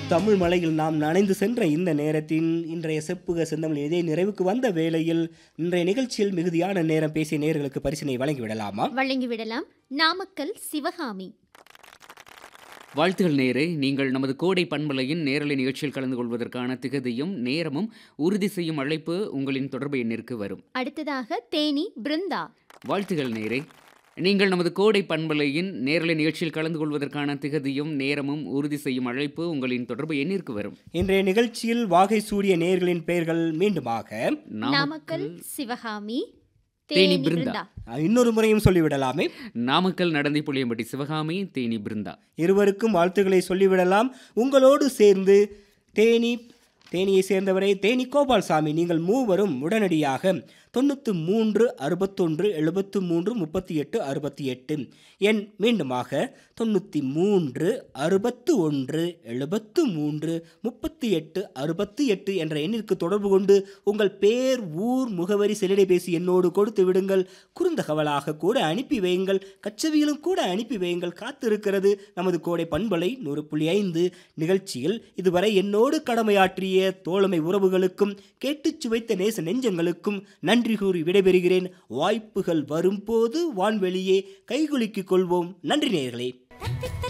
தமிழ் மலையில் நாம் நனைந்து சென்ற இந்த நேரத்தின் இன்றைய செப்புக செந்தமிழ் இதே நிறைவுக்கு வந்த வேளையில் இன்றைய நிகழ்ச்சியில் மிகுதியான நேரம் பேசிய நேர்களுக்கு பரிசினை வழங்கிவிடலாமா வழங்கிவிடலாம் நாமக்கல் சிவகாமி வாழ்த்துகள் நேரே நீங்கள் நமது கோடை பண்பலையின் நேரலை நிகழ்ச்சியில் கலந்து கொள்வதற்கான திகதியும் நேரமும் உறுதி செய்யும் அழைப்பு உங்களின் தொடர்பு எண்ணிற்கு வரும் அடுத்ததாக தேனி பிருந்தா வாழ்த்துகள் நேரே நீங்கள் நமது கோடை பண்பலையின் நேரலை நிகழ்ச்சியில் கலந்து கொள்வதற்கான திகதியும் நேரமும் உறுதி செய்யும் அழைப்பு உங்களின் தொடர்பு எண்ணிற்கு வரும் இன்றைய நிகழ்ச்சியில் வாகை சூடிய நேர்களின் பெயர்கள் மீண்டுமாக நாமக்கல் சிவகாமி தேனி தேனி பிருந்தா. பிருந்தா அஹ், இன்னொரு முறையும் சொல்லிவிடலாமே நாமக்கல் நடந்தை புளியம்பட்டி சிவகாமி தேனி பிருந்தா இருவருக்கும் வாழ்த்துக்களை சொல்லிவிடலாம் உங்களோடு சேர்ந்து தேனி தேனியை சேர்ந்தவரை தேனி கோபால்சாமி நீங்கள் மூவரும் உடனடியாக தொண்ணூற்று மூன்று அறுபத்தொன்று எழுபத்து மூன்று முப்பத்தி எட்டு அறுபத்தி எட்டு எண் மீண்டுமாக தொண்ணூற்றி மூன்று அறுபத்து ஒன்று எழுபத்து மூன்று முப்பத்தி எட்டு அறுபத்தி எட்டு என்ற எண்ணிற்கு தொடர்பு கொண்டு உங்கள் பேர் ஊர் முகவரி செல்லிடைபேசி என்னோடு கொடுத்து விடுங்கள் குறுந்தகவலாக கூட அனுப்பி வையுங்கள் கச்சவியிலும் கூட அனுப்பி வையுங்கள் காத்திருக்கிறது நமது கோடை பண்பலை நூறு புள்ளி ஐந்து நிகழ்ச்சியில் இதுவரை என்னோடு கடமையாற்றிய தோழமை உறவுகளுக்கும் கேட்டுச் சுவைத்த நேச நெஞ்சங்களுக்கும் நன்றி கூறி விடைபெறுகிறேன் வாய்ப்புகள் வரும்போது வான்வெளியே கைகுலுக்கிக் கொள்வோம் நன்றி நேயர்களே தத்தித்த